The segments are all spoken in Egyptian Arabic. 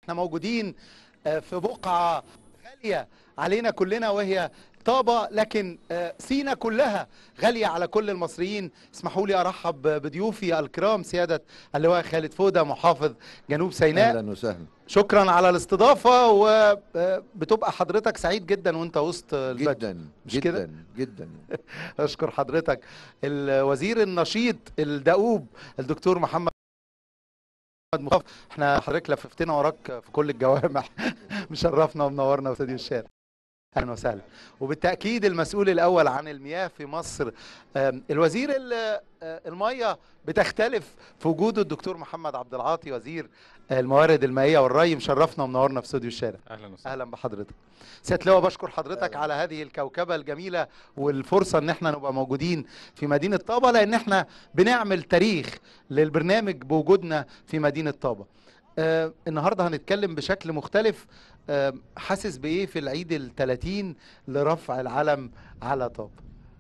احنا موجودين آه، في بقعة غالية علينا كلنا وهي طابة لكن آه، سينا كلها غالية على كل المصريين اسمحوا لي أرحب بضيوفي الكرام سيادة اللواء خالد فودة محافظ جنوب سيناء اهلا وسهلا شكرا على الاستضافة وبتبقى حضرتك سعيد جدا وانت وسط البلد جدا مش كده؟ جدا جدا اشكر حضرتك الوزير النشيط الدؤوب الدكتور محمد مصطفى احنا حضرتك لففتنا وراك في كل الجوامع مشرفنا ومنورنا في استوديو الشارع اهلا وسهلا وبالتاكيد المسؤول الاول عن المياه في مصر آم، الوزير ال- آه، الميه بتختلف في وجود الدكتور محمد عبد العاطي وزير الموارد المائيه والري مشرفنا ومنورنا في استوديو الشارع اهلا وسهلا اهلا بحضرتك سياده لواء بشكر حضرتك على هذه الكوكبه الجميله والفرصه ان احنا نبقى موجودين في مدينه طابه لان احنا بنعمل تاريخ للبرنامج بوجودنا في مدينه طابه آه النهارده هنتكلم بشكل مختلف آه حاسس بايه في العيد ال30 لرفع العلم على طابه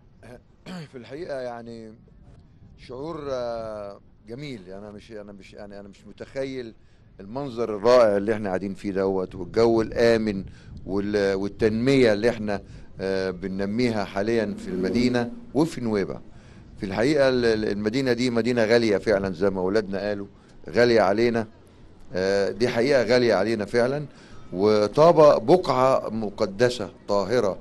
في الحقيقه يعني شعور آه، جميل انا مش انا مش يعني انا مش متخيل المنظر الرائع اللي احنا قاعدين فيه دوت والجو الامن وال- والتنميه اللي احنا آه، بننميها حاليا في المدينه وفي نويبع في الحقيقه ال- ال- المدينه دي مدينه غاليه فعلا زي ما اولادنا قالوا غاليه علينا آه، دي حقيقه غاليه علينا فعلا وطابه بقعه مقدسه طاهره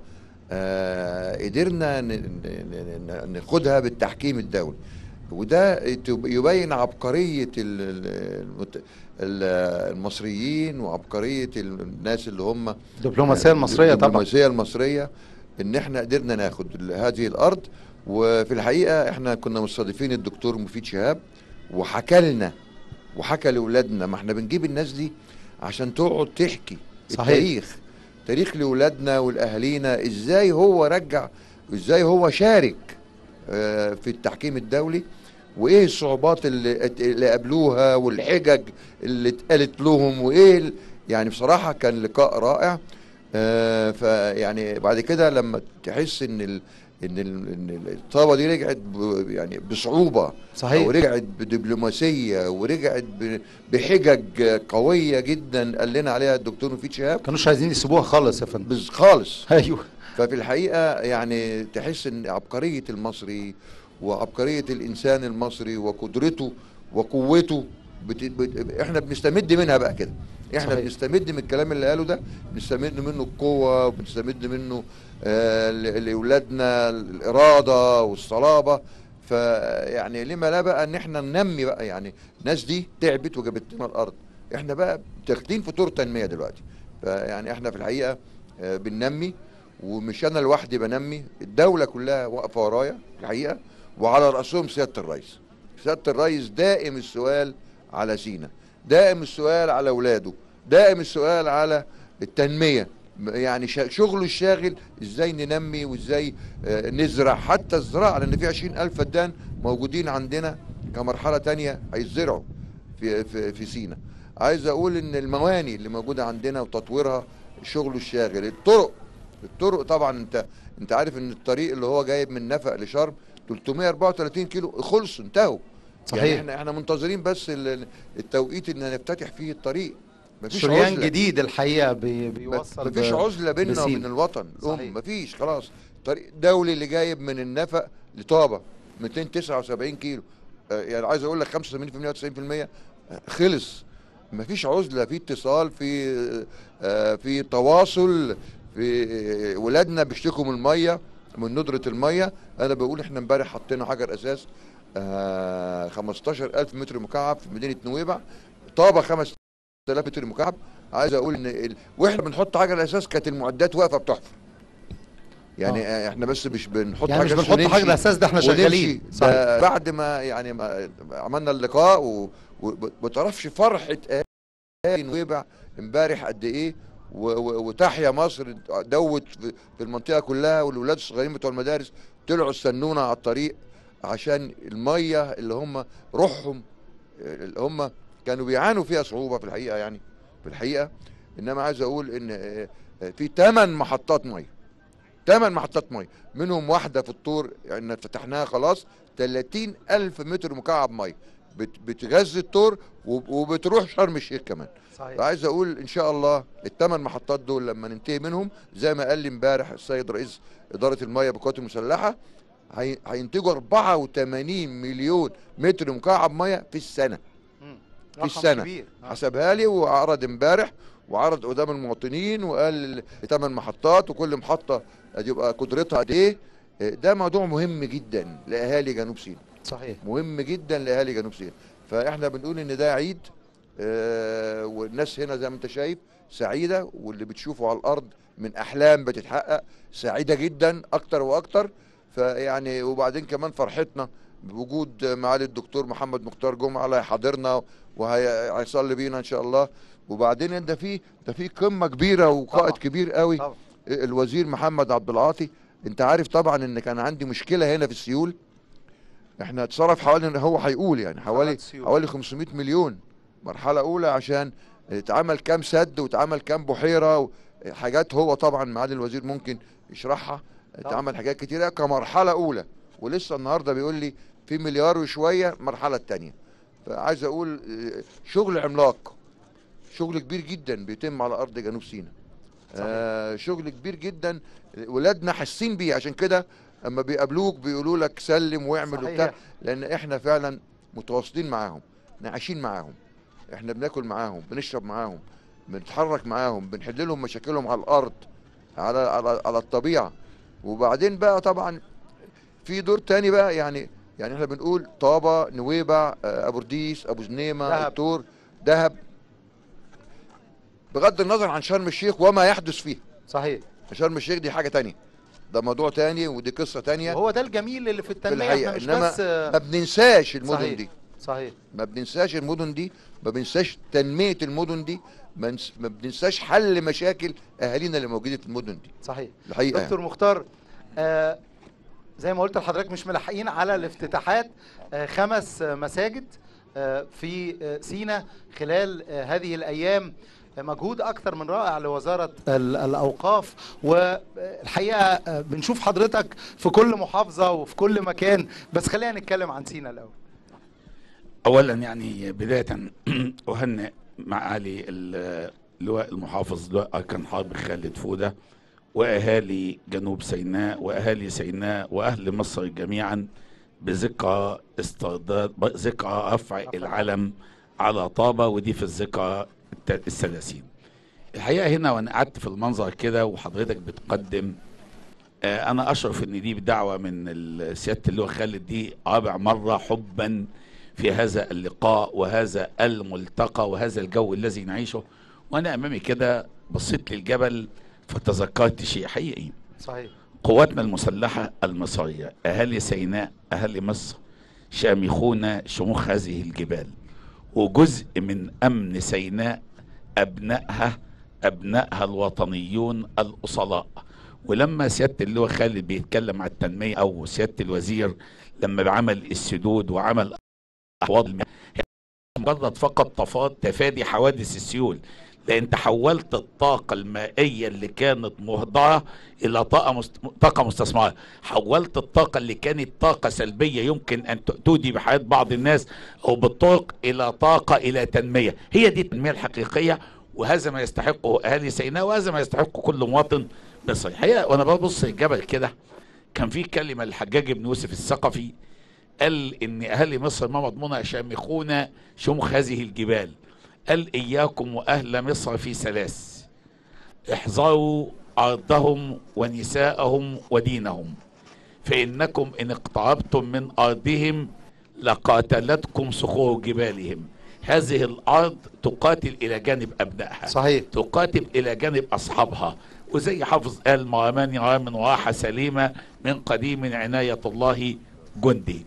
آه، قدرنا ن- ن- ن- ناخدها بالتحكيم الدولي وده تب- يبين عبقرية ال- ال- المت- ال- المصريين وعبقرية الناس اللي هم الدبلوماسيه المصريه طبعا الدبلوماسية المصرية ان احنا قدرنا ناخد ال- هذه الارض وفي الحقيقة احنا كنا مستضيفين الدكتور مفيد شهاب وحكى لنا وحكى لاولادنا ما احنا بنجيب الناس دي عشان تقعد تحكي صحيح. التاريخ تاريخ لاولادنا ولاهالينا ازاي هو رجع ازاي هو شارك آه، في التحكيم الدولي وايه الصعوبات اللي اللي قابلوها والحجج اللي اتقالت لهم وايه ال- يعني بصراحه كان لقاء رائع آه، فيعني بعد كده لما تحس ان ال ان ال- ان الطابه دي رجعت ب- يعني بصعوبه صحيح ورجعت بدبلوماسيه ورجعت ب- بحجج قويه جدا قال لنا عليها الدكتور مفيد شهاب كانوش عايزين يسيبوها خالص يا فندم بس خالص ايوه ففي الحقيقه يعني تحس ان عبقريه المصري وعبقريه الانسان المصري وقدرته وقوته بت... بت... احنا بنستمد منها بقى كده احنا صحيح. صحيح. بنستمد من الكلام اللي قاله ده بنستمد منه القوه وبنستمد منه آه ل- لاولادنا الاراده والصلابه فيعني لما لا بقى ان احنا ننمي بقى يعني الناس دي تعبت وجابت لنا الارض احنا بقى داخلين في طور تنميه دلوقتي فيعني احنا في الحقيقه آه، بننمي ومش انا لوحدي بنمي الدوله كلها واقفه ورايا الحقيقه وعلى راسهم سياده الرئيس سياده الرئيس دائم السؤال على سينا دائم السؤال على اولاده دائم السؤال على التنميه م- يعني شا- شغله الشاغل ازاي ننمي وازاي آه، نزرع حتى الزراعه لان في 20 الف فدان موجودين عندنا كمرحله تانية هيزرعوا في في في سينا عايز اقول ان المواني اللي موجوده عندنا وتطويرها شغله الشاغل الطرق الطرق طبعا انت انت عارف ان الطريق اللي هو جايب من نفق لشرم 334 كيلو خلصوا انتهوا صحيح. يعني احنا احنا منتظرين بس ال- التوقيت ان نفتتح فيه الطريق مفيش شريان عزلة. جديد الحقيقه بي بيوصل مفيش ب- عزله بيننا بسينا. وبين الوطن صحيح. الام مفيش خلاص طريق دولي اللي جايب من النفق لطابه 279 كيلو آه، يعني عايز اقول لك 85% و90% خلص مفيش عزله في اتصال في آه، في تواصل في ولادنا بيشتكوا من الميه من ندره الميه انا بقول احنا امبارح حطينا حجر اساس آه 15000 متر مكعب في مدينه نويبع طابه 5000 متر مكعب عايز اقول ان ال... واحنا بنحط حجر الاساس كانت المعدات واقفه بتحفر يعني آه. احنا بس مش بنحط يعني مش حجر بنحط ونمشي- حاجه الاساس ده احنا ونمشي. شغالين ده بعد ما يعني ما عملنا اللقاء و- وما تعرفش فرحه اهالي نويبع امبارح قد ايه و- و- وتحيا مصر دوت في في المنطقه كلها والولاد الصغيرين بتوع المدارس طلعوا استنونا على الطريق عشان الميه اللي هم روحهم اللي هم كانوا بيعانوا فيها صعوبه في الحقيقه يعني في الحقيقه انما عايز اقول ان آه، آه، في ثمان محطات ميه ثمان محطات ميه منهم واحده في الطور يعني فتحناها خلاص 30 الف متر مكعب ميه بت- بتغذي الطور وب- وبتروح شرم الشيخ كمان صحيح فعايز اقول ان شاء الله الثمان محطات دول لما ننتهي منهم زي ما قال لي امبارح السيد رئيس اداره المياه بالقوات المسلحه هي- هينتجوا 84 مليون متر مكعب ميه في السنه مم. في رقم السنة. كبير. آه. حسبها لي وعرض امبارح وعرض قدام المواطنين وقال الثمان محطات وكل محطه هتبقى قدرتها قد ايه ده موضوع مهم جدا لاهالي جنوب سيناء صحيح مهم جدا لاهالي جنوب سيناء فاحنا بنقول ان ده عيد آه، والناس هنا زي ما انت شايف سعيده واللي بتشوفه على الارض من احلام بتتحقق سعيده جدا اكتر واكتر فيعني وبعدين كمان فرحتنا بوجود معالي الدكتور محمد مختار جمعه الله يحاضرنا وهيصلي بينا ان شاء الله وبعدين ده في ده في قمه كبيره وقائد طبعا. كبير قوي طبعا الوزير محمد عبد العاطي انت عارف طبعا ان كان عندي مشكله هنا في السيول احنا اتصرف حوالي هو هيقول يعني حوالي السيول. حوالي 500 مليون مرحله اولى عشان اتعمل كام سد واتعمل كام بحيره و- حاجات هو طبعا معالي الوزير ممكن يشرحها اتعمل حاجات كتيره كمرحله اولى ولسه النهارده بيقول لي في مليار وشويه المرحله الثانيه فعايز اقول اه، شغل عملاق شغل كبير جدا بيتم على ارض جنوب سيناء آه شغل كبير جدا ولادنا حاسين بيه عشان كده اما بيقابلوك بيقولوا لك سلم واعمل صحيح. وبتاع لان احنا فعلا متواصلين معاهم احنا عايشين معاهم احنا بناكل معاهم بنشرب معاهم بنتحرك معاهم بنحل لهم مشاكلهم على الارض على على على الطبيعه وبعدين بقى طبعا في دور تاني بقى يعني يعني احنا بنقول طابه نويبع آه، ابو رديس ابو زنيمه دهب. الطور دهب بغض النظر عن شرم الشيخ وما يحدث فيه صحيح شرم الشيخ دي حاجه تانية ده موضوع تاني ودي قصه تانية وهو ده الجميل اللي في في التنميه الحقيقه احنا مش انما بس آه، ما بننساش المدن صحيح. دي صحيح ما بننساش المدن دي ما بننساش تنميه المدن دي ما نس- ما بننساش حل مشاكل اهالينا اللي موجودين في المدن دي صحيح الحقيقه يعني. دكتور مختار آه زي ما قلت لحضرتك مش ملاحقين على الافتتاحات آه خمس آه مساجد آه في آه سينا خلال آه هذه الايام آه، مجهود اكثر من رائع لوزاره ال- الاوقاف والحقيقه آه، بنشوف حضرتك في كل محافظه وفي كل مكان بس خلينا نتكلم عن سينا الاول اولا يعني بدايه اهنئ معالي ال- اللواء المحافظ لواء اركان حرب خالد فوده واهالي جنوب سيناء واهالي سيناء واهل مصر جميعا بذكرى استرداد ذكرى رفع العلم على طابه ودي في الذكرى الت- الثلاثين الحقيقه هنا وانا قعدت في المنظر كده وحضرتك بتقدم آه، انا اشرف ان دي بدعوه من ال- سياده اللواء خالد دي رابع مره حبا في هذا اللقاء وهذا الملتقى وهذا الجو الذي نعيشه وانا امامي كده بصيت للجبل فتذكرت شيء حقيقي صحيح قواتنا المسلحة المصرية أهالي سيناء أهالي مصر شامخون شموخ هذه الجبال وجزء من أمن سيناء أبنائها أبنائها الوطنيون الأصلاء ولما سيادة اللواء خالد بيتكلم عن التنمية أو سيادة الوزير لما بعمل السدود وعمل أحواض المياه هي مجرد فقط تفا- تفادي حوادث السيول لان تحولت الطاقة المائية اللي كانت مهدرة الى طاقة مست... طاقة مستثمرة حولت الطاقة اللي كانت طاقة سلبية يمكن ان ت- تودي بحياة بعض الناس او بالطرق الى طاقة الى تنمية هي دي التنمية الحقيقية وهذا ما يستحقه اهالي سيناء وهذا ما يستحقه كل مواطن مصري الحقيقة وانا ببص الجبل كده كان في كلمة للحجاج بن يوسف الثقفي قال ان اهالي مصر ما مضمونة شامخون شموخ هذه الجبال قال اياكم واهل مصر في ثلاث احذروا ارضهم ونساءهم ودينهم فانكم ان اقتربتم من ارضهم لقاتلتكم صخور جبالهم هذه الارض تقاتل الى جانب ابنائها صحيح تقاتل الى جانب اصحابها وزي حافظ قال مرمان يرى من راحة سليمة من قديم عناية الله جندي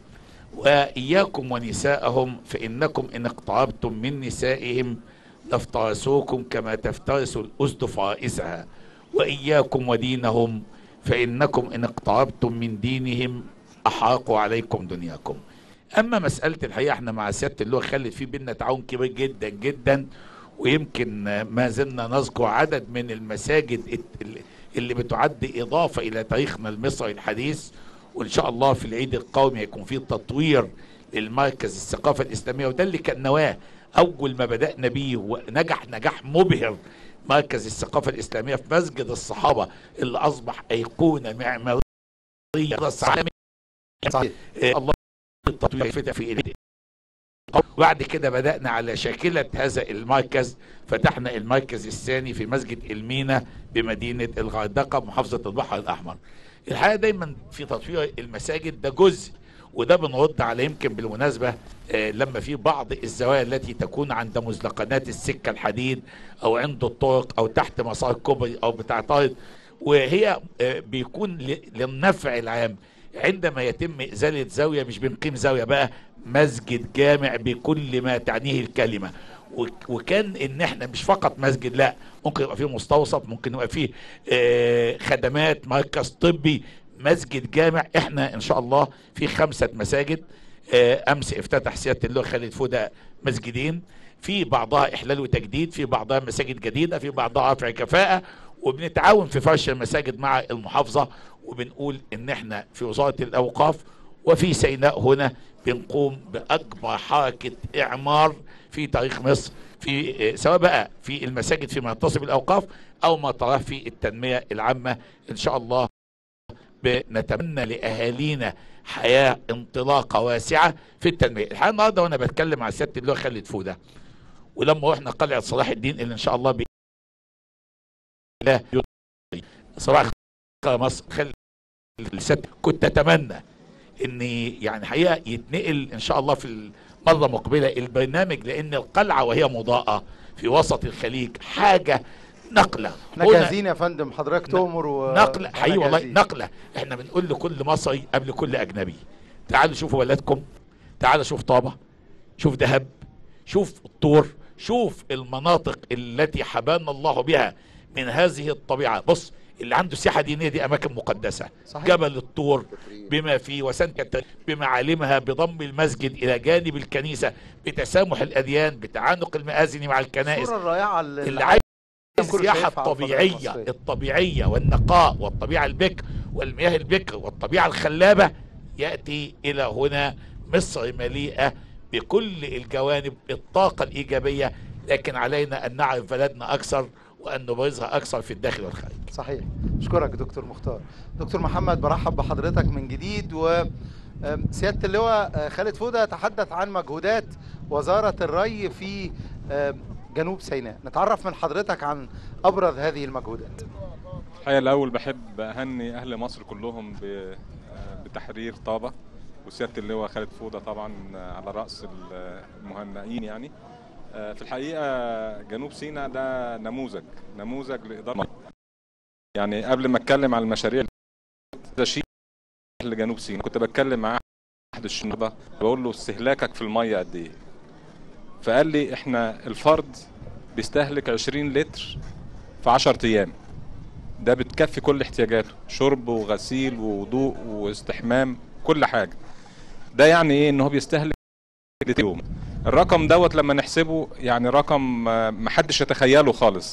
وإياكم ونساءهم فإنكم إن اقتربتم من نسائهم لافترسوكم كما تفترس الأسد فرائسها وإياكم ودينهم فإنكم إن اقتربتم من دينهم أحاقوا عليكم دنياكم أما مسألة الحقيقة احنا مع سيادة اللواء خالد في بينا تعاون كبير جدا جدا ويمكن ما زلنا نذكر عدد من المساجد الت- اللي- اللي بتعد إضافة إلى تاريخنا المصري الحديث وإن شاء الله في العيد القومي هيكون في تطوير للمركز الثقافة الإسلامية وده اللي كان نواه أول ما بدأنا بيه ونجح نجاح مبهر مركز الثقافة الإسلامية في مسجد الصحابة اللي أصبح أيقونة معمارية عالمية صحيح آه، الله التطوير فتح في إيديه وبعد كده بدأنا على شاكلة هذا المركز فتحنا المركز الثاني في مسجد المينا بمدينة الغردقة محافظة البحر الأحمر الحقيقة دايما في تطوير المساجد ده جزء وده بنرد على يمكن بالمناسبة آه، لما في بعض الزوايا التي تكون عند مزلقنات السكة الحديد أو عند الطرق أو تحت مسار كوبري أو بتعترض وهي آه، بيكون ل- للنفع العام عندما يتم إزالة زاوية مش بنقيم زاوية بقى مسجد جامع بكل ما تعنيه الكلمة وك- وكان ان احنا مش فقط مسجد لا ممكن يبقى فيه مستوصف ممكن يبقى فيه آه، خدمات مركز طبي مسجد جامع احنا ان شاء الله في خمسة مساجد آه، امس افتتح سيادة اللواء خالد فودة مسجدين في بعضها احلال وتجديد في بعضها مساجد جديدة في بعضها رفع كفاءة وبنتعاون في فرش المساجد مع المحافظة وبنقول ان احنا في وزارة الاوقاف وفي سيناء هنا بنقوم باكبر حركة اعمار في تاريخ مصر في آه، سواء بقى في المساجد فيما يتصل بالاوقاف او ما تراه في التنمية العامة ان شاء الله بنتمنى لاهالينا حياه انطلاقه واسعه في التنميه الحقيقه النهارده وانا بتكلم مع سياده اللواء خالد فوده ولما رحنا قلعه صلاح الدين اللي ان شاء الله باذن الله يرضي صراحه مصر خل الست كنت اتمنى ان يعني حقيقه يتنقل ان شاء الله في المره المقبله البرنامج لان القلعه وهي مضاءه في وسط الخليج حاجه نقله احنا هنا- جاهزين يا فندم حضرتك تؤمر و نقلة إحنا حقيقي والله جاهزين. نقلة احنا بنقول لكل مصري قبل كل اجنبي تعالوا شوفوا بلدكم تعالوا شوف طابة شوف دهب شوف الطور شوف المناطق التي حبانا الله بها من هذه الطبيعة بص اللي عنده سياحة دينية دي أماكن مقدسة صحيح. جبل الطور بما فيه وسانت كتر- بمعالمها بضم المسجد إلى جانب الكنيسة بتسامح الأديان بتعانق المآذن مع الكنائس الصورة الرائعة اللي اللي عايز كله السياحة شايفها على الفضاء الطبيعية المصرية. الطبيعية والنقاء والطبيعة البكر والمياه البكر والطبيعة الخلابة يأتي إلى هنا مصر مليئة بكل الجوانب الطاقة الإيجابية لكن علينا أن نعرف بلدنا أكثر وأن نبرزها أكثر في الداخل والخارج صحيح اشكرك دكتور مختار دكتور محمد برحب بحضرتك من جديد و أم، سيادة اللواء آه، خالد فودة يتحدث عن مجهودات وزارة الري في أم، جنوب سيناء نتعرف من حضرتك عن أبرز هذه المجهودات الحقيقة الأول بحب أهني أهل مصر كلهم ب- بتحرير طابة وسيادة اللواء خالد فودة طبعا على رأس المهنئين يعني في الحقيقة جنوب سيناء ده نموذج نموذج لإدارة يعني قبل ما أتكلم عن المشاريع ده شيء لجنوب سيناء كنت بتكلم مع أحد الشنطة بقول له استهلاكك في المية قد إيه فقال لي إحنا الفرد بيستهلك 20 لتر في 10 أيام ده بتكفي كل احتياجاته شرب وغسيل ووضوء واستحمام كل حاجه ده يعني ايه ان هو بيستهلك لتر يوم الرقم دوت لما نحسبه يعني رقم آه، محدش يتخيله خالص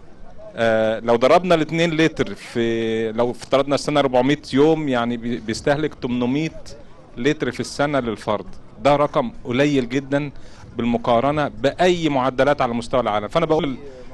آه، لو ضربنا ال 2 لتر في لو افترضنا السنه 400 يوم يعني بي- بيستهلك 800 لتر في السنه للفرد ده رقم قليل جدا بالمقارنه باي معدلات على مستوى العالم فانا بقول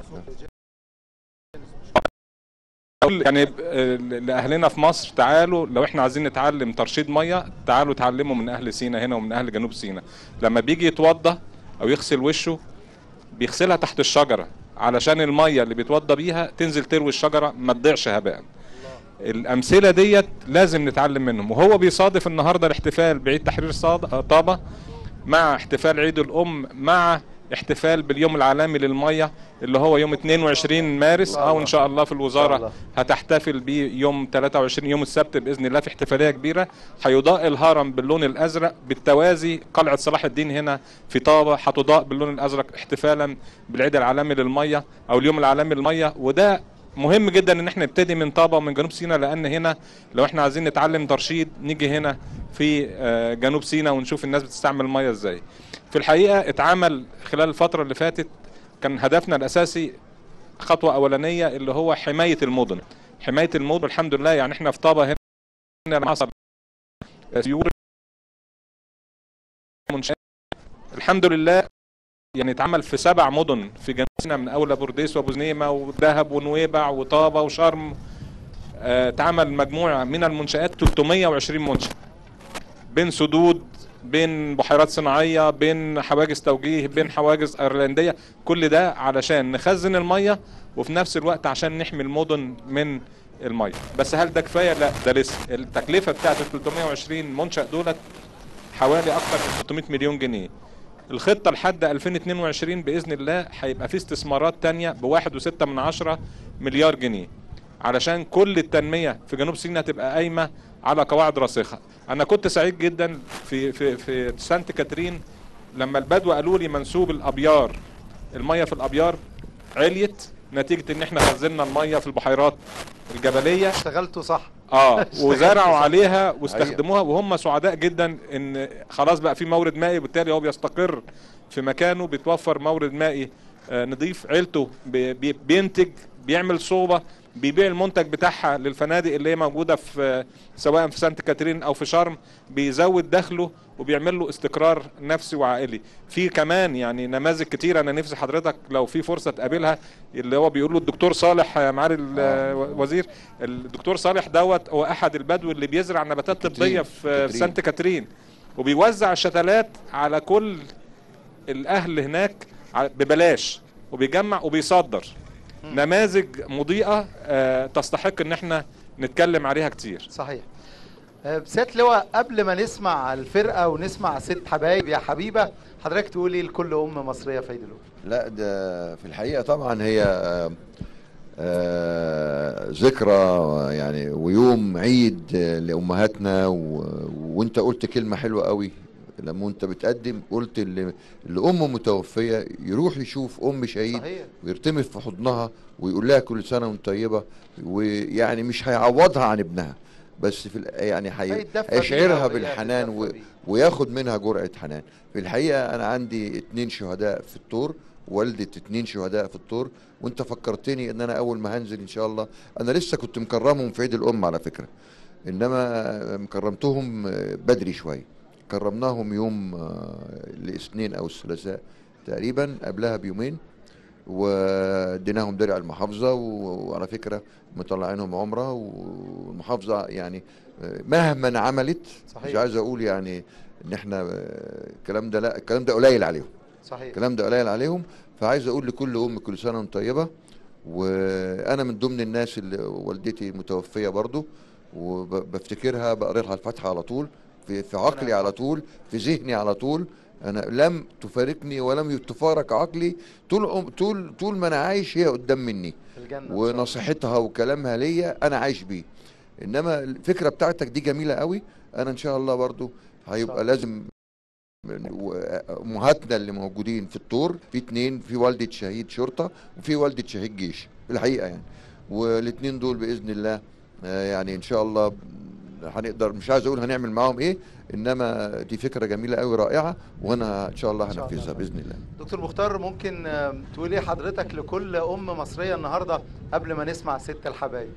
اقول يعني آه، لاهلنا في مصر تعالوا لو احنا عايزين نتعلم ترشيد ميه تعالوا اتعلموا من اهل سينا هنا ومن اهل جنوب سينا لما بيجي يتوضى او يغسل وشه بيغسلها تحت الشجره علشان الميه اللي بيتوضى بيها تنزل تروي الشجره ما تضيعش هباء الامثله ديت لازم نتعلم منهم وهو بيصادف النهارده الاحتفال بعيد تحرير صاد- طابه مع احتفال عيد الام مع احتفال باليوم العالمي للميه اللي هو يوم 22 مارس الله او الله. ان شاء الله في الله. الوزاره هتحتفل بيه يوم 23 يوم السبت باذن الله في احتفاليه كبيره هيضاء الهرم باللون الازرق بالتوازي قلعه صلاح الدين هنا في طابه هتضاء باللون الازرق احتفالا بالعيد العالمي للميه او اليوم العالمي للميه وده مهم جدا ان احنا نبتدي من طابه ومن جنوب سيناء لان هنا لو احنا عايزين نتعلم ترشيد نيجي هنا في آه، جنوب سيناء ونشوف الناس بتستعمل الميه ازاي في الحقيقه اتعمل خلال الفتره اللي فاتت كان هدفنا الاساسي خطوه اولانيه اللي هو حمايه المدن حمايه المدن الحمد لله يعني احنا في طابه هنا لما حصل سيول منشآت الحمد لله يعني اتعمل في سبع مدن في جنوب سيناء من اول بورديس وبوزنيمه ودهب ونويبع وطابه وشرم آه، اتعمل مجموعه من المنشآت 320 منشأ بين سدود بين بحيرات صناعيه بين حواجز توجيه بين حواجز ايرلنديه كل ده علشان نخزن الميه وفي نفس الوقت عشان نحمي المدن من الميه بس هل ده كفايه لا ده لسه التكلفه بتاعت ال 320 منشأ دولت حوالي اكتر من 600 مليون جنيه الخطه لحد 2022 باذن الله هيبقى في استثمارات تانية بواحد وستة من عشرة مليار جنيه علشان كل التنميه في جنوب سيناء تبقى قايمه على قواعد راسخه انا كنت سعيد جدا في في في سانت كاترين لما البدو قالوا لي منسوب الابيار الميه في الابيار عليت نتيجه ان احنا خزنا الميه في البحيرات الجبليه اشتغلتوا صح اه اشتغلتوا وزرعوا صح. عليها واستخدموها وهم سعداء جدا ان خلاص بقى في مورد مائي وبالتالي هو بيستقر في مكانه بيتوفر مورد مائي آه، نضيف عيلته بي- بي- بينتج بيعمل صوبة بيبيع المنتج بتاعها للفنادق اللي هي موجودة في سواء في سانت كاترين او في شرم بيزود دخله وبيعمل له استقرار نفسي وعائلي في كمان يعني نماذج كتير انا نفسي حضرتك لو في فرصة تقابلها اللي هو بيقول له الدكتور صالح آه، معالي الوزير الدكتور صالح دوت هو احد البدو اللي بيزرع نباتات كاترين. طبيه في في كاترين. سانت كاترين وبيوزع الشتلات على كل الاهل هناك ع- ببلاش وبيجمع وبيصدر نماذج مضيئه آه، تستحق ان احنا نتكلم عليها كتير صحيح آه، سيادة لواء قبل ما نسمع الفرقة ونسمع ست حبايب يا حبيبة حضرتك تقولي لكل أم مصرية في عيد الأم لا ده في الحقيقة طبعا هي آه، آه، ذكرى يعني ويوم عيد آه، لأمهاتنا و- وانت قلت كلمة حلوة قوي لما انت بتقدم قلت اللي, اللي أم متوفية يروح يشوف أم شهيد صحيح ويرتمي في حضنها ويقول لها كل سنة وانت طيبة ويعني مش هيعوضها عن ابنها بس في ال- يعني هي- هيتدفى بيها هيشعرها وهي بالحنان و... هتتدفى بيه. وياخد منها جرعة حنان في الحقيقة أنا عندي اتنين شهداء في الطور والدة اتنين شهداء في الطور وانت فكرتني ان انا اول ما هنزل ان شاء الله انا لسه كنت مكرمهم في عيد الام على فكرة انما مكرمتهم بدري شوية كرمناهم يوم آه، الاثنين او الثلاثاء تقريبا قبلها بيومين واديناهم درع المحافظة و- وعلى فكرة مطلعينهم عمرة والمحافظة يعني آه، مهما عملت مش صحيح عايز اقول يعني ان احنا آه، الكلام ده لا الكلام ده قليل عليهم صحيح الكلام ده قليل عليهم فعايز اقول لكل ام كل سنه وانت طيبه وانا من ضمن الناس اللي والدتي متوفيه برضو وبفتكرها بقرا لها الفاتحه على طول في في عقلي على طول في ذهني على طول انا لم تفارقني ولم تفارق عقلي طول عم- طول طول ما انا عايش هي قدام مني في الجنة إن شاء الله. ونصيحتها وكلامها ليا انا عايش بيه انما الفكره بتاعتك دي جميله قوي انا ان شاء الله برضو هيبقى لازم و- امهاتنا اللي موجودين في الطور في اتنين في والده شهيد شرطه وفي والده شهيد جيش في الحقيقه يعني والاتنين دول باذن الله آه، يعني ان شاء الله هنقدر مش عايز اقول هنعمل معاهم ايه انما دي فكره جميله قوي رائعه وانا ان شاء الله إن شاء الله. هنفذها باذن الله دكتور مختار ممكن آه، تقولي حضرتك لكل أم مصرية النهاردة قبل ما نسمع ست الحبايب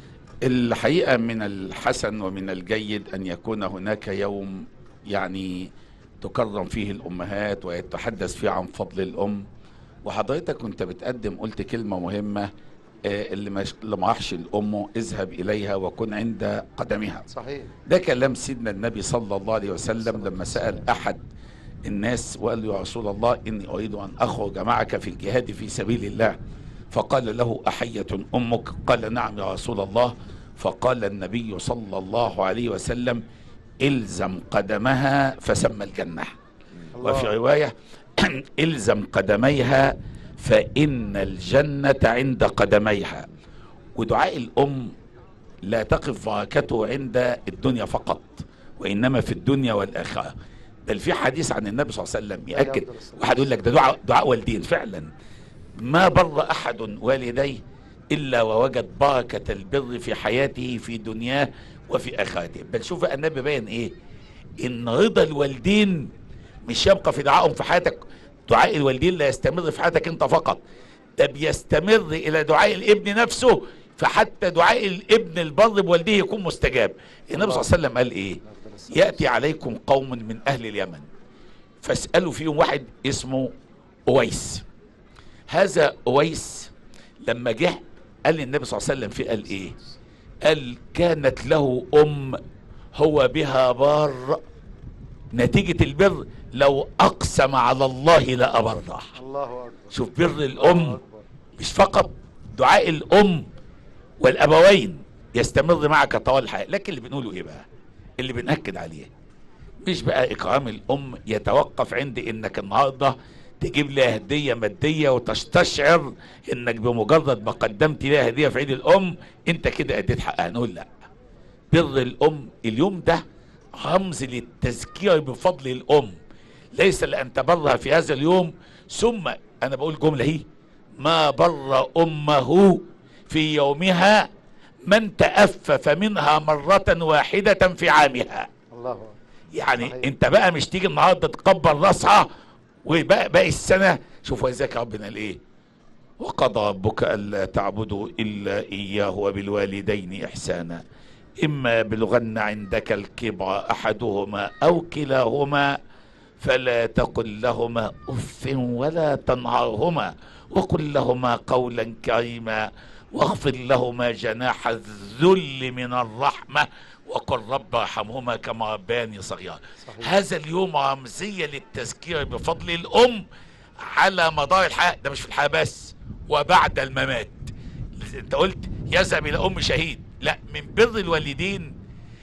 الحقيقة من الحسن ومن الجيد أن يكون هناك يوم يعني تكرم فيه الأمهات ويتحدث فيه عن فضل الأم وحضرتك كنت بتقدم قلت كلمة مهمة آه، اللي مش اللي معهش الأم اذهب إليها وكن عند قدمها صحيح ده كلام سيدنا النبي صلى الله عليه وسلم لما سأل أحد الناس وقال له يا رسول الله إني أريد أن أخرج معك في الجهاد في سبيل الله فقال له أحية أمك قال نعم يا رسول الله فقال النبي صلى الله عليه وسلم إلزم قدمها فسمى الجنة وفي الله رواية إلزم قدميها فإن الجنة عند قدميها ودعاء الأم لا تقف بركته عند الدنيا فقط وإنما في الدنيا والآخرة بل في حديث عن النبي صلى الله عليه وسلم يأكد أفضل الصلاة واحد يقول لك ده دعاء دعاء والدين فعلا ما بر أحد والديه إلا ووجد بركة البر في حياته في دنياه وفي آخرته بل شوف بقى النبي باين إيه إن رضا الوالدين مش يبقى في دعائهم في حياتك دعاء الوالدين لا يستمر في حياتك أنت فقط ده بيستمر إلى دعاء الابن نفسه فحتى دعاء الابن البر بوالديه يكون مستجاب النبي صلى الله عليه وسلم قال إيه أفضل الصلاة يأتي عليكم قوم من أهل اليمن فاسألوا فيهم واحد اسمه أويس هذا أويس لما جه قال للنبي صلى الله عليه وسلم في قال ايه قال كانت له أم هو بها بار نتيجة البر لو أقسم على الله لأبره الله اكبر شوف بر الله الأم أكبر. مش فقط دعاء الأم والأبوين يستمر معك طوال الحياة لكن اللي بنقوله إيه بقى اللي بنأكد عليه مش بقى إكرام الأم يتوقف عند إنك النهاردة تجيب لها هدية مادية وتستشعر إنك بمجرد ما قدمت لها هدية في عيد الأم أنت كده أديت حقها نقول لا بر الأم اليوم ده رمز للتذكير بفضل الأم ليس لأن تبرها في هذا اليوم ثم أنا بقول جملة هي ما بر أمه في يومها من تأفف منها مرة واحدة في عامها الله اكبر يعني صحيح. انت بقى مش تيجي النهارده تقبل راسها وباقي باقي السنه شوف ولذلك ربنا قال ايه وقضى ربك الا تعبدوا الا اياه وبالوالدين احسانا اما بلغن عندك الكبر احدهما او كلاهما فلا تقل لهما اف ولا تنهرهما وقل لهما قولا كريما واخفض لهما جناح الذل من الرحمه وقل رب ارحمهما كما ربياني صغيرا صحيح. هذا اليوم رمزيه للتذكير بفضل الام على مدار الحياه ده مش في الحياه بس وبعد الممات انت قلت يذهب الى ام شهيد لا من بر الوالدين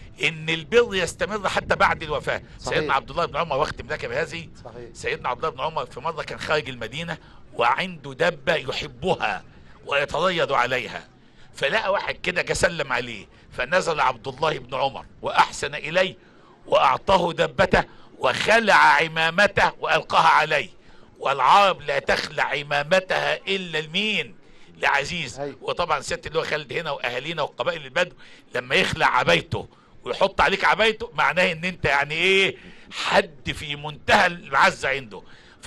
ان البر يستمر حتى بعد الوفاه صحيح. سيدنا عبد الله بن عمر واختم لك بهذه صحيح سيدنا عبد الله بن عمر في مره كان خارج المدينه وعنده دبه يحبها ويتريض عليها فلقى واحد كده جه سلم عليه فنزل عبد الله بن عمر واحسن اليه واعطاه دبته وخلع عمامته والقاها عليه والعرب لا تخلع عمامتها الا المين لعزيز أيوة. وطبعا سياده اللي هو خالد هنا واهالينا وقبائل البدو لما يخلع عبايته ويحط عليك عبايته معناه ان انت يعني ايه حد في منتهى المعزه عنده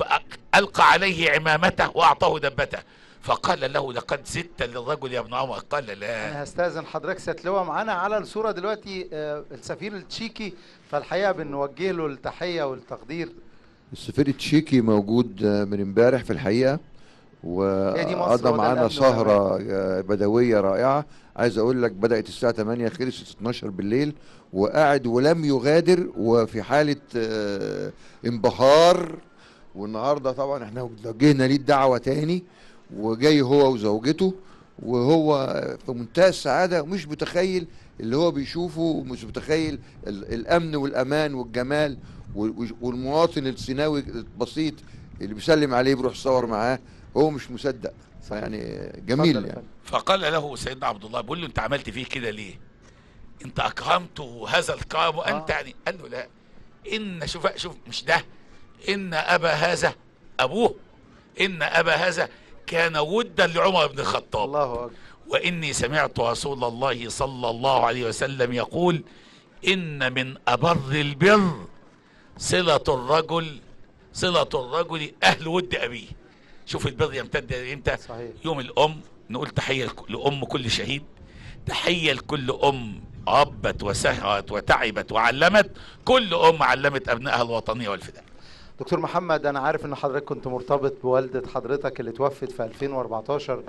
فالقى عليه عمامته واعطاه دبته فقال له لقد زدت للرجل يا ابن عمر قال لا انا هستاذن حضرتك سياده لواء معانا على الصوره دلوقتي آه، السفير التشيكي فالحقيقه بنوجه له التحيه والتقدير السفير التشيكي موجود آه، من امبارح في الحقيقه هي دي مصر، وقضى هو ده معانا الأمن سهره آه، بدويه رائعه عايز اقول لك بدات الساعه 8 خلصت 12 بالليل وقاعد ولم يغادر وفي حاله آه، انبهار والنهارده طبعا احنا وجهنا ليه الدعوه تاني وجاي هو وزوجته وهو في منتهى السعاده ومش متخيل اللي هو بيشوفه ومش متخيل ال- الامن والامان والجمال وال- والمواطن السيناوي البسيط اللي بيسلم عليه بيروح يصور معاه هو مش مصدق فيعني جميل اتفضل يا يعني فندم. فقال له سيدنا عبد الله بيقول له انت عملت فيه كده ليه انت اكرمت هذا الكرم وانت آه. يعني قال له لا ان شوف شوف مش ده ان ابا هذا ابوه ان ابا هذا كان ودا لعمر بن الخطاب الله اكبر واني سمعت رسول الله صلى الله عليه وسلم يقول ان من ابر البر صله الرجل صله الرجل اهل ود ابيه شوف البر يمتد امتى صحيح يوم الام نقول تحيه لك- لام كل شهيد تحيه لكل ام ربت وسهرت وتعبت وعلمت كل ام علمت ابنائها الوطنيه والفداء دكتور محمد انا عارف ان حضرتك كنت مرتبط بوالده حضرتك اللي توفت في 2014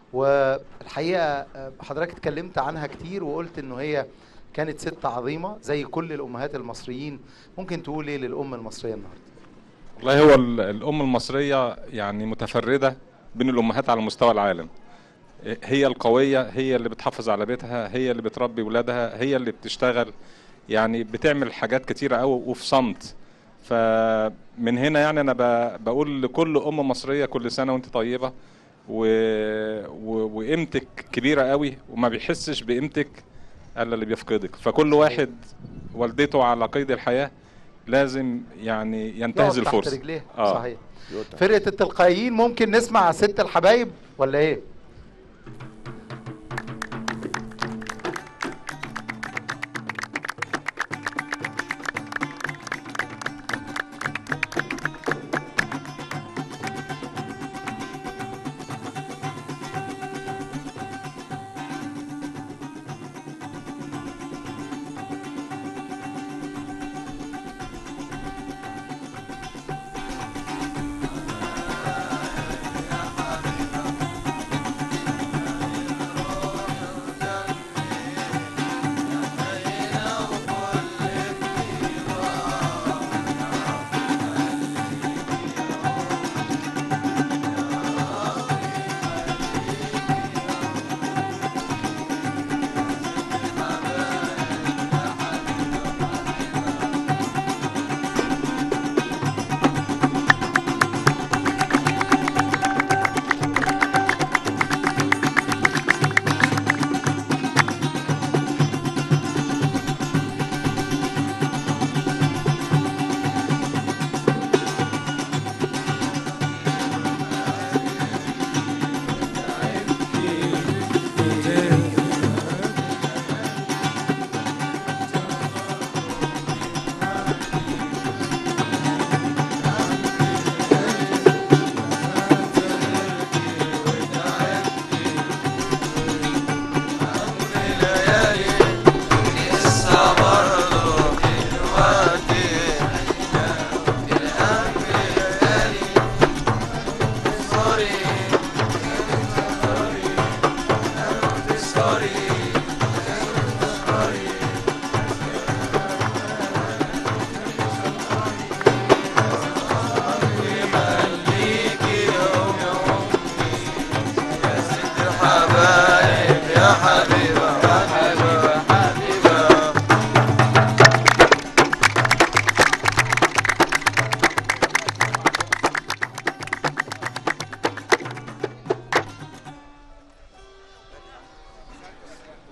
والحقيقه آه، حضرتك اتكلمت عنها كتير وقلت انه هي كانت ست عظيمه زي كل الامهات المصريين ممكن تقول ايه للام المصريه النهارده والله هو ال- الأم المصرية يعني متفردة بين الأمهات على مستوى العالم هي القوية هي اللي بتحافظ على بيتها هي اللي بتربي ولادها هي اللي بتشتغل يعني بتعمل حاجات كتيرة قوي وفي صمت فمن هنا يعني أنا ب- بقول لكل أم مصرية كل سنة وأنت طيبة و... و... وقيمتك كبيرة قوي وما بيحسش بقيمتك إلا اللي بيفقدك فكل واحد والدته على قيد الحياة لازم يعني ينتهز يقف تحت الفرصة رجليه آه. صحيح فرقه التلقائيين ممكن نسمع ست الحبايب ولا ايه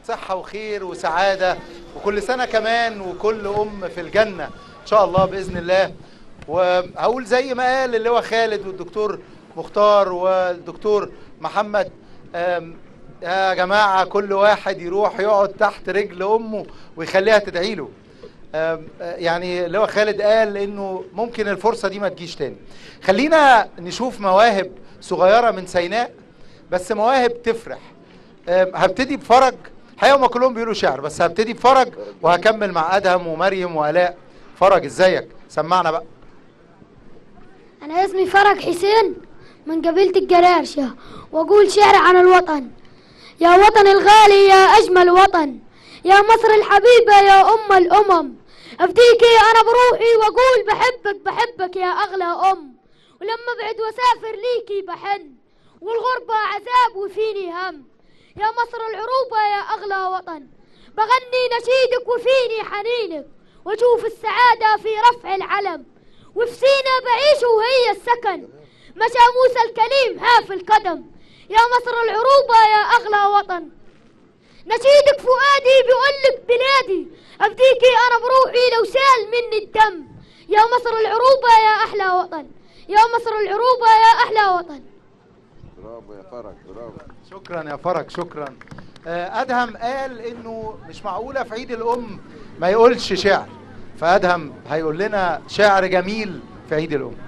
صحة وخير وسعادة وكل سنة كمان وكل أم في الجنة إن شاء الله بإذن الله وهقول زي ما قال اللي هو خالد والدكتور مختار والدكتور محمد آم، يا جماعة كل واحد يروح يقعد تحت رجل أمه ويخليها تدعي له آم، آه، يعني اللي هو خالد قال انه ممكن الفرصه دي ما تجيش تاني خلينا نشوف مواهب صغيره من سيناء بس مواهب تفرح آم، هبتدي بفرج الحقيقه هم كلهم بيقولوا شعر بس هبتدي بفرج وهكمل مع ادهم ومريم والاء فرج ازيك سمعنا بقى أنا اسمي فرج حسين من قبيلة الجرارشة وأقول شعر عن الوطن يا وطن الغالي يا أجمل وطن يا مصر الحبيبة يا أم الأمم أفديكي أنا بروحي وأقول بحبك بحبك يا أغلى أم ولما أبعد وأسافر ليكي بحن والغربة عذاب وفيني هم يا مصر العروبة يا أغلى وطن بغني نشيدك وفيني حنينك وأشوف السعادة في رفع العلم وفي سينا بعيش وهي السكن مشى موسى الكليم هاف القدم يا مصر العروبة يا أغلى وطن نشيدك فؤادي بيقولك بلادي أفديكي أنا بروحي لو سال مني الدم يا مصر العروبة يا أحلى وطن يا مصر العروبة يا أحلى وطن برافو يا فرج برافو شكرا يا فرج شكرا آه، ادهم قال انه مش معقوله في عيد الام ما يقولش شعر فادهم هيقول لنا شعر جميل في عيد الام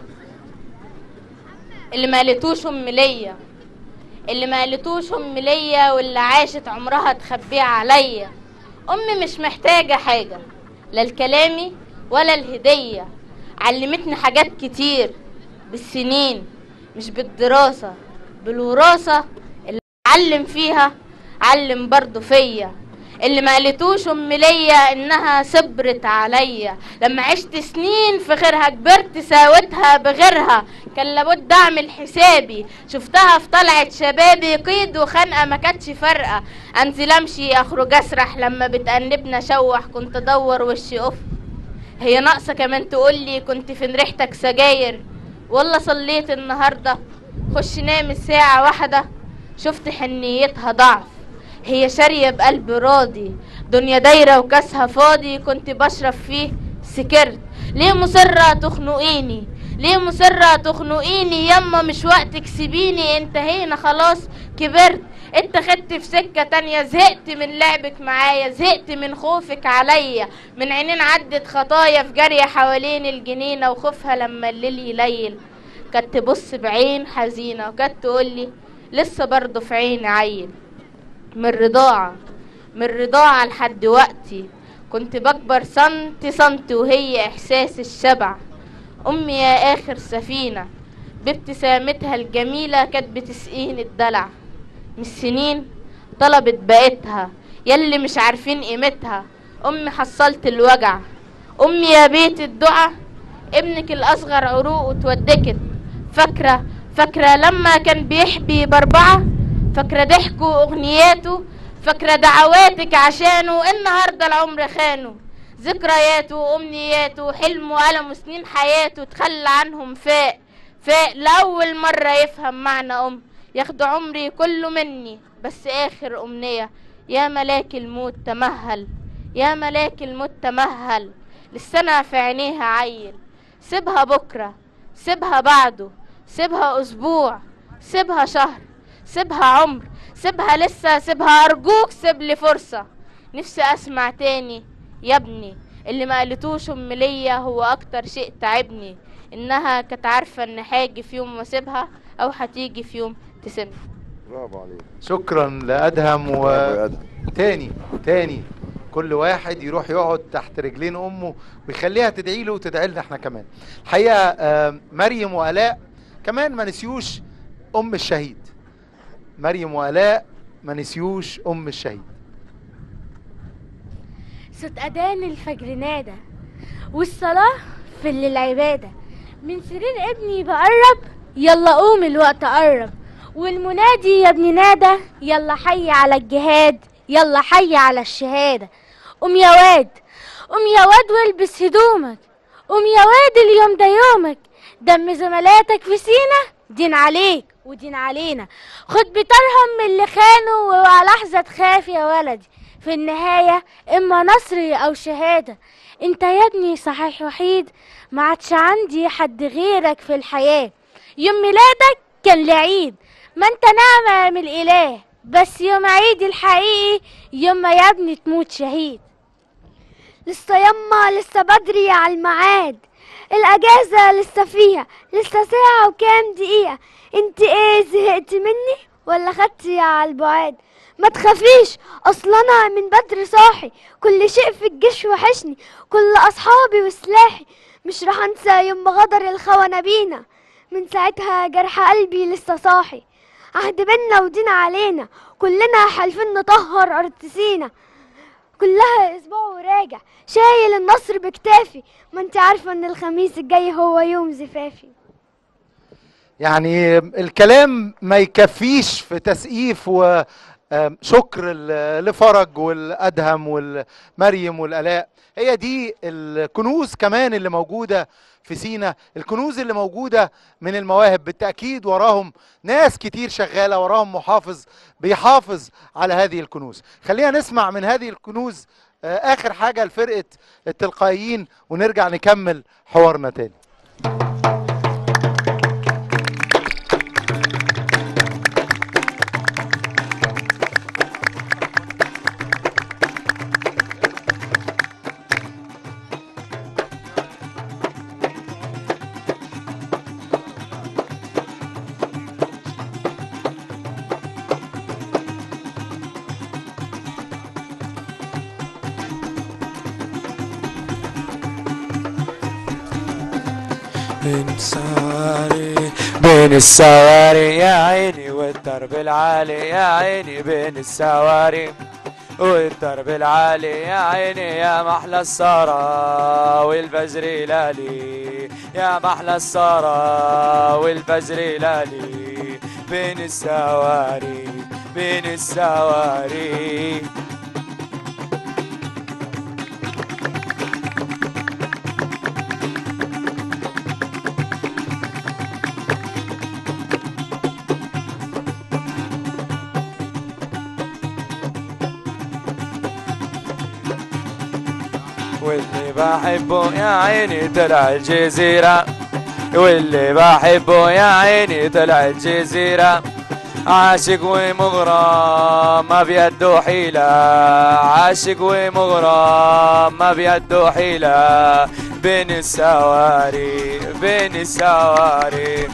اللي ما قالتوش ام ليا اللي ما قالتوش ام ليا واللي عاشت عمرها تخبيه عليا امي مش محتاجه حاجه لا الكلامي ولا الهديه علمتني حاجات كتير بالسنين مش بالدراسه بالوراثه اللي علم فيها علم برضو فيا اللي ما قالتوش ام ليا انها صبرت عليا لما عشت سنين في غيرها كبرت ساوتها بغيرها كان لابد اعمل حسابي شفتها في طلعت شبابي قيد وخنقه ما كانتش فارقه انزل امشي اخرج اسرح لما بتأنبنا شوح كنت ادور وشي اف هي ناقصه كمان تقولي كنت فين ريحتك سجاير والله صليت النهارده خش نام الساعه واحده شفت حنيتها ضعف هي شارية بقلب راضي دنيا دايرة وكاسها فاضي كنت بشرب فيه سكرت ليه مصرة تخنقيني ليه مصرة تخنقيني يما مش وقتك سيبيني انتهينا خلاص كبرت انت خدت في سكة تانية زهقت من لعبك معايا زهقت من خوفك عليا من عينين عدت خطايا في جارية حوالين الجنينة وخوفها لما الليل يليل كانت تبص بعين حزينة وكانت تقولي لسه برضه في عيني عيل من رضاعة من رضاعة لحد وقتي كنت بكبر سنتي سنتي وهي إحساس الشبع أمي يا آخر سفينة بابتسامتها الجميلة كانت بتسقيني الدلع من السنين طلبت بقيتها يلي مش عارفين قيمتها أمي حصلت الوجع أمي يا بيت الدعاء ابنك الأصغر عروقه اتودكت فاكرة فاكرة لما كان بيحبي بأربعة فاكرة ضحكه وأغنياته فاكرة دعواتك عشانه النهاردة العمر خانه ذكرياته وأمنياته وحلمه وألم وسنين حياته تخلى عنهم فاق فاق لأول مرة يفهم معنى أم ياخد عمري كله مني بس آخر أمنية يا ملاك الموت تمهل يا ملاك الموت تمهل للسنة في عينيها عيل سيبها بكرة سيبها بعده سيبها أسبوع سيبها شهر سيبها عمر سيبها لسه سيبها أرجوك سيب لي فرصة نفسي أسمع تاني يا ابني اللي ما قالتوش أم ليا هو أكتر شيء تعبني إنها كانت عارفة إن هاجي في يوم واسيبها أو هتيجي في يوم تسيبني برافو عليك شكرا لادهم برافو يا و ادهم تاني تاني كل واحد يروح يقعد تحت رجلين امه ويخليها تدعي له وتدعي لنا احنا كمان الحقيقه آم، مريم والاء كمان ما نسيوش ام الشهيد مريم والاء ما نسيوش ام الشهيد صوت أذان الفجر نادى والصلاة في الليل العبادة من سرير ابني بقرب يلا قوم الوقت قرب والمنادي يا ابني نادى يلا حي على الجهاد يلا حي على الشهادة قوم يا واد قوم يا واد والبس هدومك قوم يا واد اليوم ده يومك دم زملاتك في سينا دين عليك ودين علينا خد بطارهم من اللي خانوا ولحظة تخاف يا ولدي في النهاية إما نصر أو شهادة انت يا ابني صحيح وحيد ما عادش عندي حد غيرك في الحياة يوم ميلادك كان لعيد ما انت نعمة من الإله بس يوم عيد الحقيقي يوم ما يا ابني تموت شهيد لسه يما لسه بدري على الميعاد الاجازه لسه فيها لسه ساعه وكام دقيقه انت ايه زهقت مني ولا خدتي على البعاد ما تخافيش اصل انا من بدري صاحي كل شيء في الجيش وحشني كل اصحابي وسلاحي مش راح انسى يوم ما غدر الخونة بينا من ساعتها جرح قلبي لسه صاحي عهد بينا ودين علينا كلنا حالفين نطهر ارض سينا كلها اسبوع وراجع شايل النصر بكتافي ما انت عارفه ان الخميس الجاي هو يوم زفافي يعني الكلام ما يكفيش في تسقيف وشكر لفرج والادهم والمريم والالاء هي دي الكنوز كمان اللي موجوده في سينا الكنوز اللي موجوده من المواهب بالتاكيد وراهم ناس كتير شغاله وراهم محافظ بيحافظ على هذه الكنوز خلينا نسمع من هذه الكنوز آه، اخر حاجه لفرقه التلقائيين ونرجع نكمل حوارنا تاني بين السواري بين السواري يا عيني والدرب العالي يا عيني بين السواري والدرب العالي يا عيني يا محلى السارة والبزر لالي يا محلى السارة والبزر لالي بين السواري بين السواري واللي بحبه يا عيني طلع الجزيرة واللي بحبه يا عيني طلع الجزيرة عاشق ومغرم ما بيده حيلة عاشق ومغرم ما بيده حيلة بين السواري بين السواري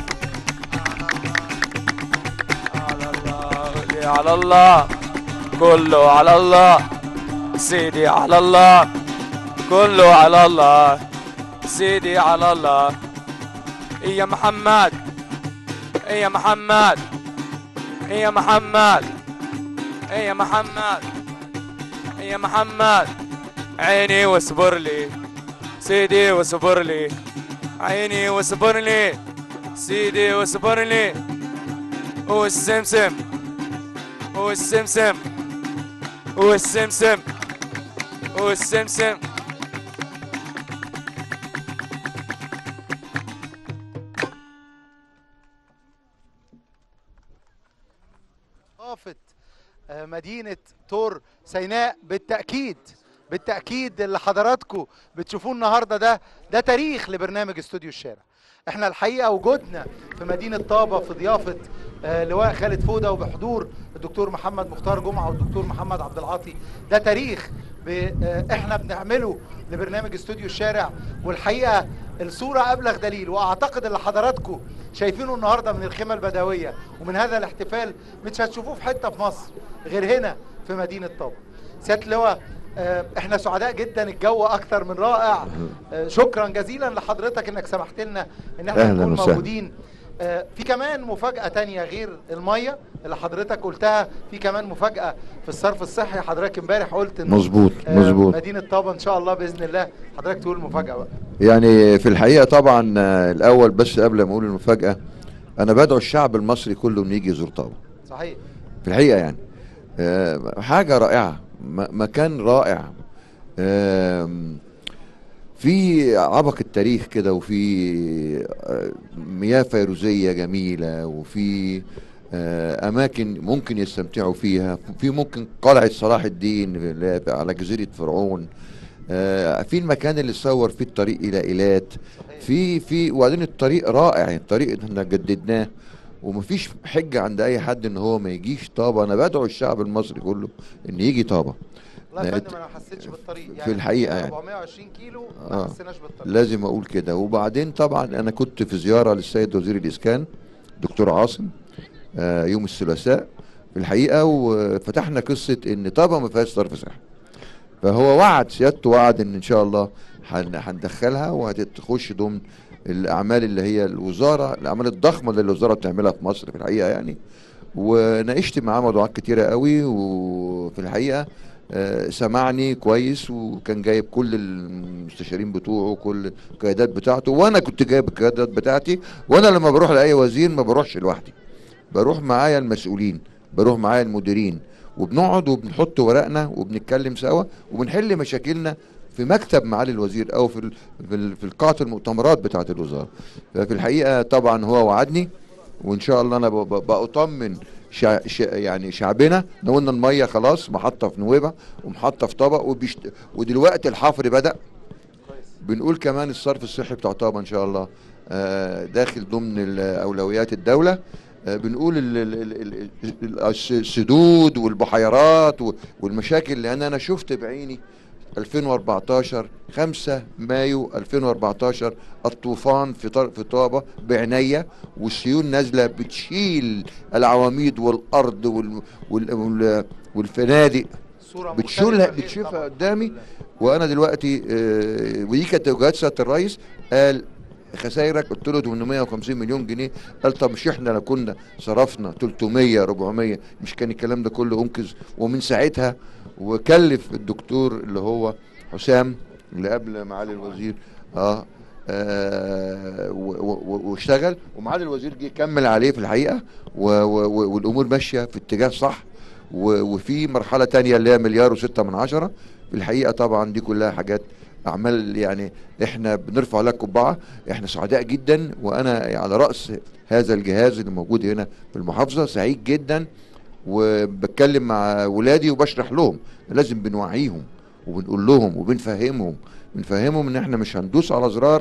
على الله على الله كله على الله سيدي على الله كله على الله سيدي على الله يا محمد يا محمد يا محمد يا محمد يا محمد عيني واصبر لي سيدي واصبر لي عيني واصبر لي سيدي واصبر لي والسمسم والسمسم والسمسم والسمسم ثقافة آه، مدينة تور سيناء بالتأكيد بالتأكيد اللي حضراتكم بتشوفوه النهاردة ده ده تاريخ لبرنامج استوديو الشارع احنا الحقيقة وجودنا في مدينة طابة في ضيافة آه، لواء خالد فودة وبحضور الدكتور محمد مختار جمعة والدكتور محمد عبد العاطي ده تاريخ ب- آه، احنا بنعمله لبرنامج استوديو الشارع والحقيقة الصورة أبلغ دليل وأعتقد اللي حضراتكم شايفينه النهاردة من الخيمة البدوية ومن هذا الاحتفال مش هتشوفوه في حتة في مصر غير هنا في مدينة طابة سيادة اللواء آه، احنا سعداء جدا الجو اكتر من رائع آه، شكرا جزيلا لحضرتك انك سمحت لنا ان احنا أهلاً نكون وسهلاً. موجودين آه، في كمان مفاجأة تانية غير المية اللي حضرتك قلتها في كمان مفاجأة في الصرف الصحي حضرتك امبارح قلت إن مظبوط آه، مظبوط مدينة طابة ان شاء الله بإذن الله حضرتك تقول المفاجأة بقى يعني في الحقيقة طبعا آه، الأول بس قبل ما أقول المفاجأة أنا بدعو الشعب المصري كله إنه يجي يزور طابة صحيح في الحقيقة يعني آه، حاجة رائعة م- مكان رائع آم، في عبق التاريخ كده وفي آه، مياه فيروزية جميلة وفي آه، أماكن ممكن يستمتعوا فيها في ممكن قلعة صلاح الدين اللي هي على جزيرة فرعون آه، في المكان اللي صور فيه الطريق إلى إيلات في في وبعدين الطريق رائع يعني الطريق احنا جددناه ومفيش حجة عند أي حد إن هو ما يجيش طابة أنا بدعو الشعب المصري كله إن يجي طابة والله يا لا، فندم انا ما حسيتش بالطريق في الحقيقة يعني. 420 كيلو ما آه. حسيناش بالطريق لازم اقول كده وبعدين طبعا انا كنت في زياره للسيد وزير الاسكان دكتور عاصم آه، يوم الثلاثاء في الحقيقه وفتحنا قصه ان طبعا ما فيهاش صرف صحي فهو وعد سيادته وعد ان ان شاء الله هن- هندخلها وهتخش ضمن الاعمال اللي هي الوزاره الاعمال الضخمه اللي الوزاره بتعملها في مصر في الحقيقه يعني وناقشت معاه موضوعات كتيره قوي وفي الحقيقه آه، سمعني كويس وكان جايب كل المستشارين بتوعه كل القيادات بتاعته وانا كنت جايب القيادات بتاعتي وانا لما بروح لاي وزير ما بروحش لوحدي بروح معايا المسؤولين بروح معايا المديرين وبنقعد وبنحط ورقنا وبنتكلم سوا وبنحل مشاكلنا في مكتب معالي الوزير او في ال- في ال- في قاعه المؤتمرات بتاعه الوزاره ففي الحقيقه طبعا هو وعدني وان شاء الله انا ب- ب- بأطمن شع شع يعني شعبنا إن قلنا الميه خلاص محطه في نويبع ومحطه في طبق وبيشت... ودلوقتي الحفر بدأ بنقول كمان الصرف الصحي بتاع طابا ان شاء الله آه، داخل ضمن ال- اولويات الدوله آه، بنقول ال- ال- ال- ال- ال- الس- السدود والبحيرات و- والمشاكل لان انا شفت بعيني 2014 5 مايو 2014 الطوفان في طر- في طابه بعناية والسيول نازله بتشيل العواميد والارض وال وال وال والفنادق صورة بتشيلها مختلفة غير بتشوفها طبعاً. قدامي وانا دلوقتي آه، ودي كانت توجيهات سياده الرئيس قال خسائرك قلت له 850 مليون جنيه قال طب مش احنا لو كنا صرفنا 300 400 مش كان الكلام ده كله انقذ ومن ساعتها وكلف الدكتور اللي هو حسام اللي قبل معالي الوزير اه آه، و- و- و- واشتغل ومعالي الوزير جه كمل عليه في الحقيقه و- و- و- والامور ماشيه في اتجاه صح و- وفي مرحله تانية اللي هي مليار وستة من عشرة في الحقيقه طبعا دي كلها حاجات اعمال يعني احنا بنرفع لها قبعه احنا سعداء جدا وانا على راس هذا الجهاز اللي موجود هنا في المحافظه سعيد جدا وبتكلم مع ولادي وبشرح لهم لازم بنوعيهم وبنقول لهم وبنفهمهم بنفهمهم ان احنا مش هندوس على زرار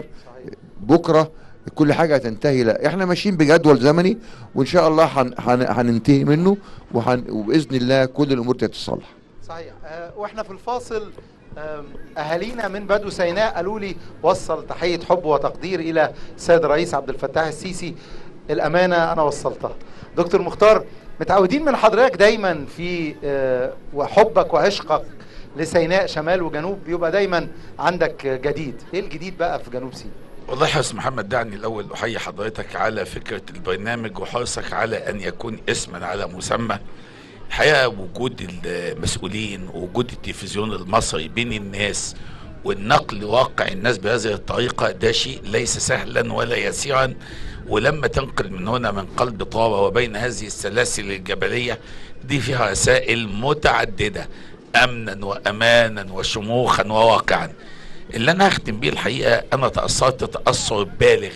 بكره كل حاجه هتنتهي لا احنا ماشيين بجدول زمني وان شاء الله هن هن هننتهي منه وهن وباذن الله كل الامور تتصلح صحيح آه، واحنا في الفاصل آم، اهالينا من بدو سيناء قالوا لي وصل تحيه حب وتقدير الى السيد الرئيس عبد الفتاح السيسي الامانه انا وصلتها دكتور مختار متعودين من حضرتك دايما في آه، وحبك وعشقك لسيناء شمال وجنوب بيبقى دايما عندك جديد ايه الجديد بقى في جنوب سيناء والله يا استاذ محمد دعني الاول احيي حضرتك على فكره البرنامج وحرصك على ان يكون اسما على مسمى الحقيقه وجود المسؤولين ووجود التلفزيون المصري بين الناس والنقل واقع الناس بهذه الطريقه ده شيء ليس سهلا ولا يسيرا ولما تنقل من هنا من قلب طابه وبين هذه السلاسل الجبليه دي فيها رسائل متعدده امنا وامانا وشموخا وواقعا اللي انا هختم بيه الحقيقه انا تاثرت تاثر بالغ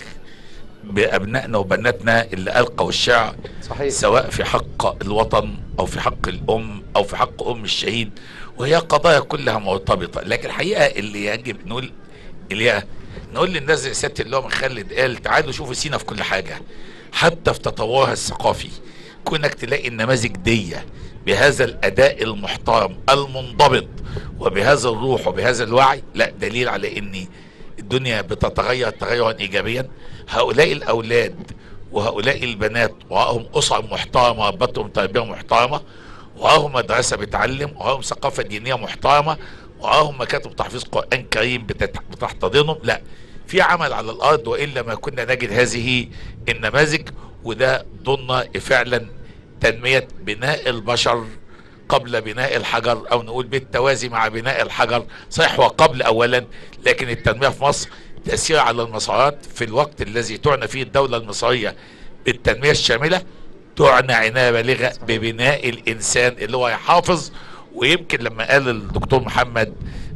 بابنائنا وبناتنا اللي القوا الشعر صحيح سواء في حق الوطن او في حق الام او في حق ام الشهيد وهي قضايا كلها مرتبطه لكن الحقيقه اللي يجب نقول اللي نقول للناس زي سياده اللي هو من خالد قال تعالوا شوفوا سينا في كل حاجه حتى في تطورها الثقافي كونك تلاقي النماذج دي بهذا الاداء المحترم المنضبط وبهذا الروح وبهذا الوعي لا دليل على ان الدنيا بتتغير تغيرا ايجابيا هؤلاء الاولاد وهؤلاء البنات وراهم اسر محترمه ربتهم تربيه محترمه وراهم مدرسه بتعلم وراهم ثقافه دينيه محترمه وراهم مكاتب تحفيظ قران كريم بتت- بتحتضنهم لا في عمل على الارض والا ما كنا نجد هذه النماذج وده ضمن فعلا تنميه بناء البشر قبل بناء الحجر او نقول بالتوازي مع بناء الحجر صحيح وقبل اولا لكن التنميه في مصر تاثير على المسارات في الوقت الذي تعنى فيه الدوله المصريه بالتنميه الشامله تعنى عنايه بالغه ببناء الانسان اللي هو يحافظ ويمكن لما قال الدكتور محمد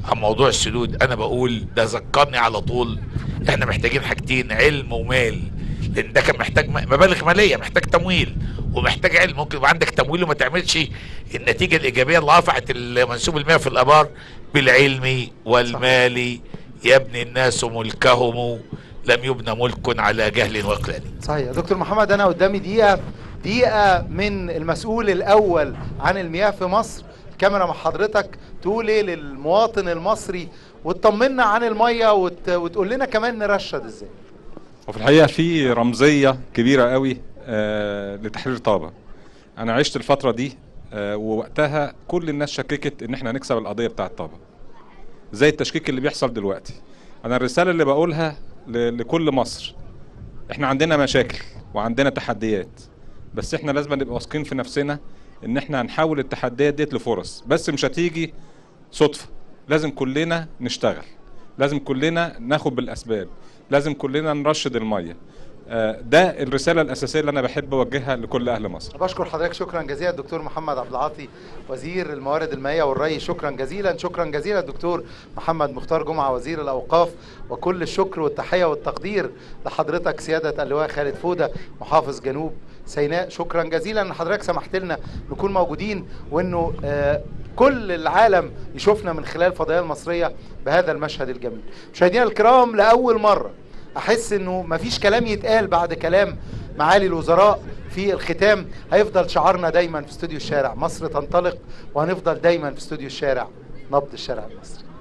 عن موضوع السدود انا بقول ده ذكرني على طول احنا محتاجين حاجتين علم ومال لان ده كان محتاج م- مبالغ ماليه محتاج تمويل ومحتاج علم ممكن يبقى عندك تمويل وما تعملش النتيجه الايجابيه اللي رفعت المنسوب المياه في الابار بالعلم والمال يبني الناس ملكهم لم يبنى ملك على جهل واقلال صحيح يا دكتور محمد انا قدامي دقيقه دقيقه من المسؤول الاول عن المياه في مصر الكاميرا مع حضرتك تقول ايه للمواطن المصري وتطمنا عن الميه وت... وتقول لنا كمان نرشد ازاي وفي الحقيقه في رمزيه كبيره قوي آه لتحرير طابه انا عشت الفتره دي آه ووقتها كل الناس شككت ان احنا هنكسب القضيه بتاعه طابه زي التشكيك اللي بيحصل دلوقتي انا الرساله اللي بقولها ل- لكل مصر احنا عندنا مشاكل وعندنا تحديات بس احنا لازم نبقى واثقين في نفسنا ان احنا هنحول التحديات ديت لفرص بس مش هتيجي صدفه لازم كلنا نشتغل لازم كلنا ناخد بالاسباب لازم كلنا نرشد الميه آه، ده الرساله الاساسيه اللي انا بحب اوجهها لكل اهل مصر بشكر حضرتك شكرا جزيلا الدكتور محمد عبد العاطي وزير الموارد المائيه والري شكرا جزيلا شكرا جزيلا الدكتور محمد مختار جمعه وزير الاوقاف وكل الشكر والتحيه والتقدير لحضرتك سياده اللواء خالد فوده محافظ جنوب سيناء شكرا جزيلا ان حضرتك سمحت لنا نكون موجودين وانه آه كل العالم يشوفنا من خلال الفضائيه المصريه بهذا المشهد الجميل مشاهدينا الكرام لاول مره احس انه مفيش كلام يتقال بعد كلام معالي الوزراء في الختام هيفضل شعارنا دايما في استوديو الشارع مصر تنطلق وهنفضل دايما في استوديو الشارع نبض الشارع المصري